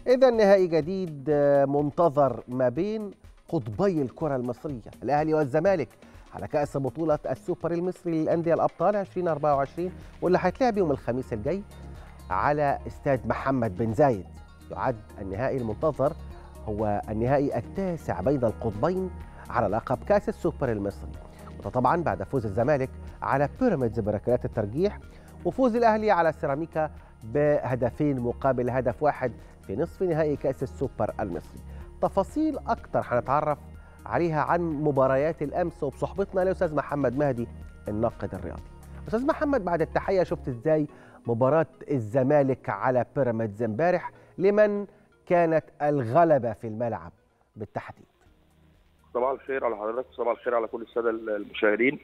إذا نهائي جديد منتظر ما بين قطبي الكرة المصرية الأهلي والزمالك على كأس بطولة السوبر المصري للأندية الأبطال 2024 واللي هيتلعب يوم الخميس الجاي على استاد محمد بن زايد يعد النهائي المنتظر هو النهائي التاسع بين القطبين على لقب كأس السوبر المصري وده طبعا بعد فوز الزمالك على بيراميدز بركلات الترجيح وفوز الأهلي على سيراميكا بهدفين مقابل هدف واحد في نصف نهائي كأس السوبر المصري تفاصيل أكتر هنتعرف عليها عن مباريات الأمس وبصحبتنا الأستاذ محمد مهدي الناقد الرياضي أستاذ محمد بعد التحية شفت إزاي مباراة الزمالك على بيراميدز امبارح لمن كانت الغلبة في الملعب بالتحديد صباح الخير على حضرتك وصباح الخير على كل السادة المشاهدين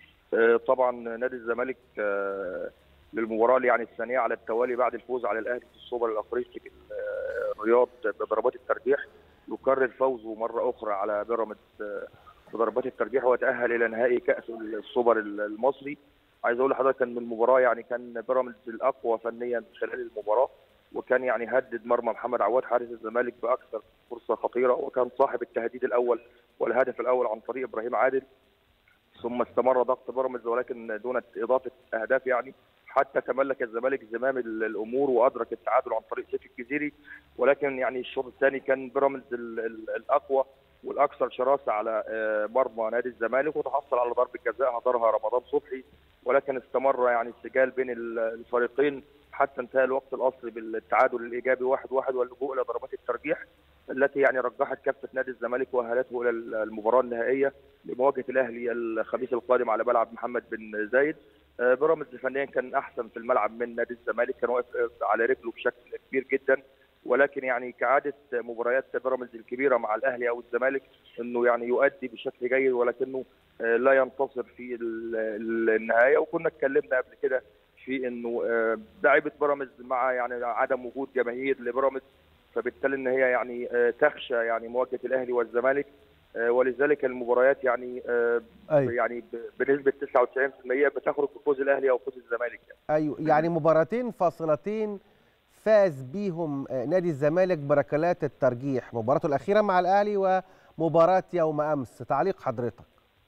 طبعا نادي الزمالك للمباراه يعني الثانيه على التوالي بعد الفوز على الاهلي في السوبر الافريقي في الرياض بضربات الترجيح يكرر فوزه مره اخرى على بيراميدز بضربات الترجيح وتاهل الى نهائي كاس السوبر المصري عايز اقول لحضرتك ان المباراه يعني كان بيراميدز الاقوى فنيا خلال المباراه وكان يعني هدد مرمى محمد عواد حارس الزمالك باكثر فرصه خطيره وكان صاحب التهديد الاول والهدف الاول عن طريق ابراهيم عادل ثم استمر ضغط بيراميدز ولكن دون اضافه اهداف يعني حتى تملك الزمالك زمام الامور وادرك التعادل عن طريق سيف الجزيري ولكن يعني الشوط الثاني كان بيراميدز الاقوى والاكثر شراسه على مرمى نادي الزمالك وتحصل على ضربه جزاء هدرها رمضان صبحي ولكن استمر يعني السجال بين الفريقين حتى انتهى الوقت الاصلي بالتعادل الايجابي 1-1 واحد واحد واللجوء الى ضربات الترجيح التي يعني رجحت كفه نادي الزمالك واهلته الى المباراه النهائيه لمواجهه الاهلي الخميس القادم على ملعب محمد بن زايد بيراميدز فنيا كان احسن في الملعب من نادي الزمالك كان واقف على رجله بشكل كبير جدا ولكن يعني كعاده مباريات بيراميدز الكبيره مع الاهلي او الزمالك انه يعني يؤدي بشكل جيد ولكنه لا ينتصر في النهايه وكنا اتكلمنا قبل كده في انه لعيبه بيراميدز مع يعني عدم وجود جماهير لبيراميدز فبالتالي ان هي يعني تخشى يعني مواجهه الاهلي والزمالك ولذلك المباريات يعني أيوة. يعني بنسبه 99% بتخرج بفوز الاهلي او فوز الزمالك يعني. ايوه يعني مباراتين فاصلتين فاز بيهم نادي الزمالك بركلات الترجيح مباراته الاخيره مع الاهلي ومباراه يوم امس تعليق حضرتك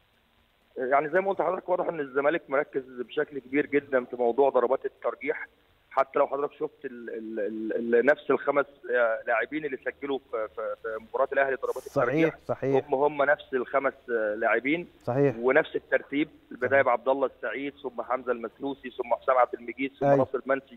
يعني زي ما قلت لحضرتك واضح ان الزمالك مركز بشكل كبير جدا في موضوع ضربات الترجيح حتى لو حضرتك شفت ال ال ال نفس الخمس لاعبين اللي سجلوا في, في, في مباراه الاهلي ضربات الترجيح صحيح صحيح هم هم نفس الخمس لاعبين صحيح ونفس الترتيب البدايه بعبد الله السعيد ثم حمزه المسلوسي ثم حسام عبد المجيد ثم ناصر المنسي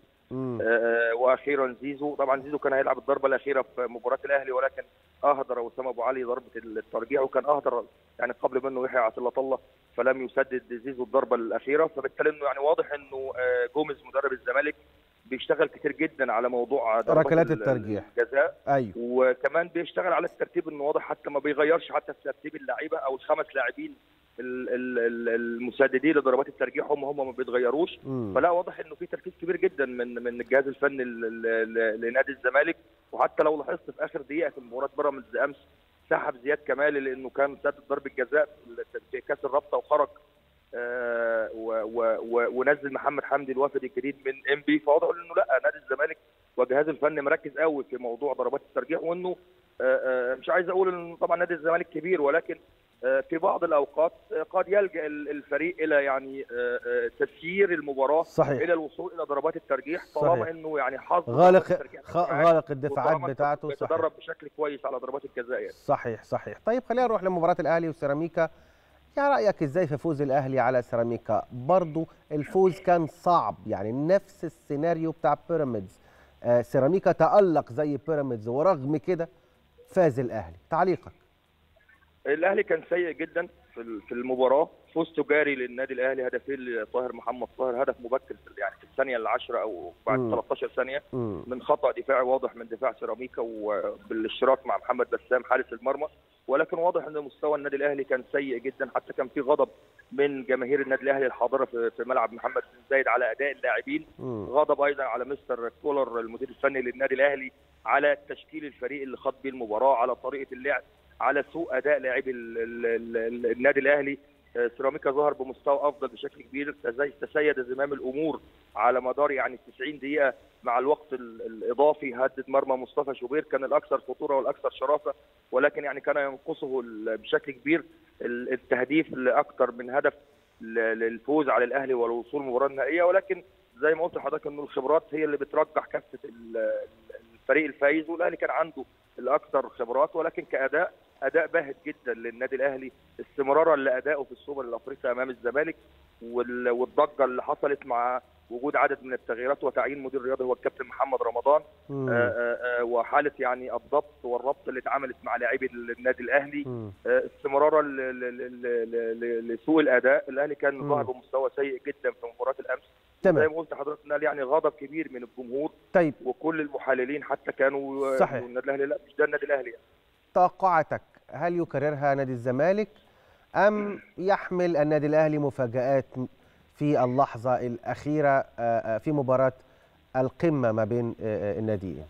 آه واخيرا زيزو طبعا زيزو كان هيلعب الضربه الاخيره في مباراه الاهلي ولكن اهدر اسامه ابو علي ضربه الترجيح وكان اهدر يعني قبل منه يحيى عطيه الله فلم يسدد زيزو الضربه الاخيره فبالتالي انه يعني واضح انه جوميز مدرب الزمالك بيشتغل كتير جدا على موضوع ركلات الترجيح الجزاء ايوه وكمان بيشتغل على الترتيب انه واضح حتى ما بيغيرش حتى في ترتيب اللعيبه او الخمس لاعبين المسددين لضربات الترجيح هم هم ما بيتغيروش مم. فلا واضح انه في تركيز كبير جدا من من الجهاز الفني لنادي الزمالك وحتى لو لاحظت في اخر دقيقه في مباراه بيراميدز امس سحب زياد كمالي لانه كان سدد ضربه جزاء في كاس الرابطه وخرج آه ونزل محمد حمدي الوافد الجديد من ام بي فواضح انه لا نادي الزمالك والجهاز الفني مركز قوي في موضوع ضربات الترجيح وانه آه آه مش عايز اقول ان طبعا نادي الزمالك كبير ولكن في بعض الاوقات قد يلجا الفريق الى يعني تسيير المباراه صحيح. الى الوصول الى ضربات الترجيح طالما انه يعني حظ غالق غالق الدفاعات بتاعته بيتدرب بشكل كويس على ضربات الجزاء يعني. صحيح صحيح طيب خلينا نروح لمباراه الاهلي وسيراميكا يا رايك ازاي في فوز الاهلي على سيراميكا برضو الفوز كان صعب يعني نفس السيناريو بتاع بيراميدز آه سيراميكا تالق زي بيراميدز ورغم كده فاز الاهلي تعليقك الاهلي كان سيء جدا في المباراه فوز تجاري للنادي الاهلي هدفين لطاهر محمد طاهر هدف مبكر يعني في الثانيه العاشره او بعد مم. 13 ثانيه مم. من خطا دفاعي واضح من دفاع سيراميكا وبالاشتراك مع محمد بسام حارس المرمى ولكن واضح ان مستوى النادي الاهلي كان سيء جدا حتى كان في غضب من جماهير النادي الاهلي الحاضره في في ملعب محمد بن زايد على اداء اللاعبين مم. غضب ايضا على مستر كولر المدير الفني للنادي الاهلي على تشكيل الفريق اللي خاض بيه المباراه على طريقه اللعب على سوء اداء لاعبي ال- ال- ال- النادي الاهلي آه، سيراميكا ظهر بمستوى افضل بشكل كبير تزي- تسيد زمام الامور على مدار يعني 90 دقيقه مع الوقت ال- الاضافي هدد مرمى مصطفى شوبير كان الاكثر خطوره والاكثر شراسه ولكن يعني كان ينقصه ال- بشكل كبير ال- التهديف لاكثر من هدف ل- للفوز على الاهلي والوصول للمباراه النهائيه ولكن زي ما قلت لحضرتك انه الخبرات هي اللي بترجح كافه ال- الفريق الفايز والاهلي كان عنده الاكثر خبرات ولكن كاداء اداء باهت جدا للنادي الاهلي استمرارا لادائه في السوبر الافريقي امام الزمالك وال- والضجه اللي حصلت مع وجود عدد من التغييرات وتعيين مدير رياضي هو الكابتن محمد رمضان مم. آه، آه، آه، وحاله يعني الضبط والربط اللي اتعملت مع لاعبي النادي الاهلي مم. آه، استمرارا ل- ل- ل- ل- ل- لسوء الاداء الاهلي كان مم. ظاهر بمستوى سيء جدا في مباراه الامس زي تمام ما قلت لحضرتك نال يعني غضب كبير من الجمهور طيب وكل المحللين حتى كانوا صحيح. إنه النادي الاهلي لا مش ده النادي الاهلي يعني. توقعاتك هل يكررها نادي الزمالك ام يحمل النادي الاهلي مفاجات في اللحظه الاخيره آه، آه، في مباراه القمه ما بين آه، آه، الناديين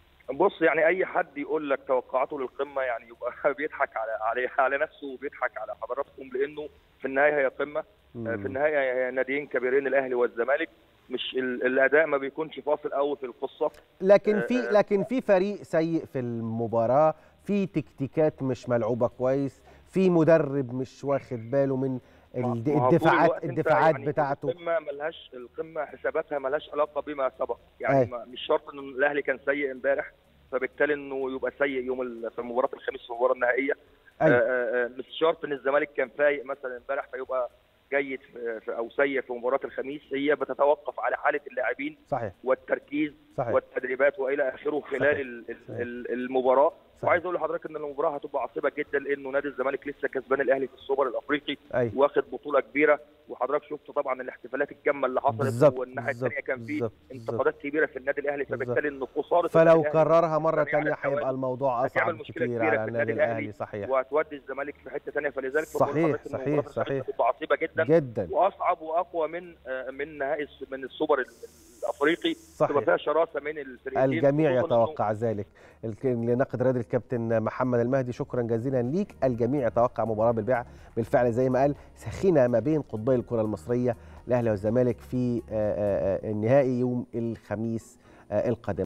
بص يعني اي حد يقول لك توقعاته للقمه يعني يبقى بيضحك على على على نفسه وبيضحك على حضراتكم لانه في النهايه هي قمه آه، في النهايه هي ناديين كبيرين الاهلي والزمالك مش ال- الاداء ما بيكونش فاصل قوي في القصه لكن في آه، لكن في فريق سيء في المباراه في تكتيكات مش ملعوبه كويس في مدرب مش واخد باله من الد- ما هو طول الدفاعات الوقت أنت الدفاعات يعني بتاعته القمه ملهاش القمه حساباتها ملهاش علاقه بما سبق يعني أي. ما مش شرط ان الاهلي كان سيء امبارح فبالتالي انه يبقى سيء يوم ال- في مباراه الخميس في المباراه النهائيه آه، أيوة. آه، آه، مش شرط ان الزمالك كان فايق مثلا امبارح فيبقى جيد في في- او سيء في مباراه الخميس هي بتتوقف على حاله اللاعبين صحيح والتركيز صحيح والتدريبات والى اخره خلال صحيح. ال- ال- صحيح. ال- المباراه صحيح. وعايز اقول لحضرتك ان المباراه هتبقى عصيبه جدا لانه نادي الزمالك لسه كسبان الاهلي في السوبر الافريقي ايوه واخد بطوله كبيره وحضرتك شفت طبعا الاحتفالات الجامه اللي حصلت بالظبط والناحيه بالظبط الثانيه كان في بالظبط بالظبط. انتقادات كبيره في النادي الاهلي بالظبط. فبالتالي ان خساره فلو النادي الأهلي كررها مره الثانية على ثانيه التوالي هيبقى الموضوع هتعمل اصعب مشكلة كتير كبيرة على في النادي النادي الاهلي الأهلي صحيح وهتودي الزمالك في حته ثانيه فلذلك بقول صحيح، لحضرتك إن صحيح، مباراة الخميس صحيح. هتبقى عصيبه جدا جدا واصعب واقوى من آه، من نهائي الس- من السوبر ال- الافريقي تبقى صحيح فيها شراسه من الفريقين الجميع خصوصاً إنه يتوقع ذلك الك- لناقد رياضي الكابتن محمد المهدي شكرا جزيلا ليك الجميع يتوقع مباراه بالبيع بالفعل زي ما قال سخينه ما بين قطبي الكره المصريه الاهلي والزمالك في آه، آه، آه، النهائي يوم الخميس آه، القادم